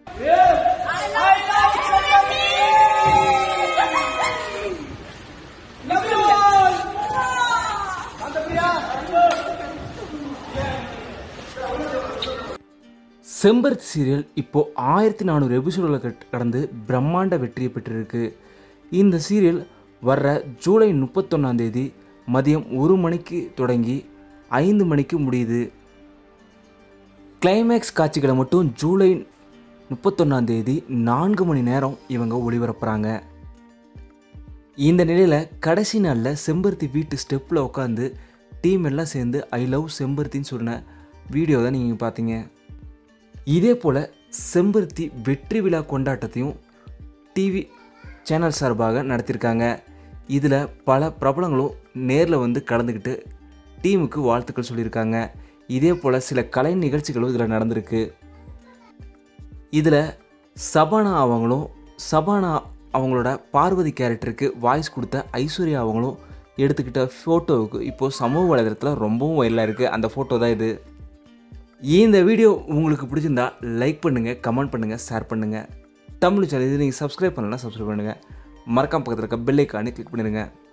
செம்பருத்தி சீரியல் இப்போ ஆயிரத்தி நானூறு எபிசோடில் கடந்து பிரம்மாண்ட வெற்றியை பெற்றிருக்கு இந்த சீரியல் வர்ற ஜூலை முப்பத்தொன்னாம் தேதி மதியம் ஒரு மணிக்கு தொடங்கி ஐந்து மணிக்கு முடியுது கிளைமேக்ஸ் காட்சிகளை மட்டும் ஜூலை முப்பத்தொன்னாம் தேதி நான்கு மணி நேரம் இவங்க ஒளிபரப்புகிறாங்க இந்த நிலையில் கடைசி நாளில் செம்பருத்தி வீட்டு ஸ்டெப்பில் உட்காந்து டீம் எல்லாம் சேர்ந்து ஐ லவ் செம்பருத்தின்னு சொன்ன வீடியோ தான் நீங்கள் பார்த்தீங்க இதே போல் செம்பருத்தி வெற்றி விழா கொண்டாட்டத்தையும் டிவி சேனல் சார்பாக நடத்தியிருக்காங்க இதில் பல பிரபலங்களும் நேரில் வந்து கலந்துக்கிட்டு டீமுக்கு வாழ்த்துக்கள் சொல்லியிருக்காங்க இதே போல் சில கலை நிகழ்ச்சிகளும் இதில் நடந்திருக்கு இதில் சபானா அவங்களும் சபானா அவங்களோட பார்வதி கேரக்டருக்கு வாய்ஸ் கொடுத்த ஐஸ்வர்யா அவங்களும் எடுத்துக்கிட்ட ஃபோட்டோவுக்கு இப்போது சமூக வலைதளத்தில் ரொம்பவும் வைரலாக இருக்குது அந்த ஃபோட்டோ தான் இது இந்த வீடியோ உங்களுக்கு பிடிச்சிருந்தா லைக் பண்ணுங்கள் கமெண்ட் பண்ணுங்கள் ஷேர் பண்ணுங்கள் தமிழ் சேனல் இது நீங்கள் சப்ஸ்கிரைப் பண்ணலன்னா சப்ஸ்கிரைப் பண்ணுங்கள் மறக்காம பக்கத்தில் இருக்க பெல் ஐக்கானே கிளிக் பண்ணிடுங்க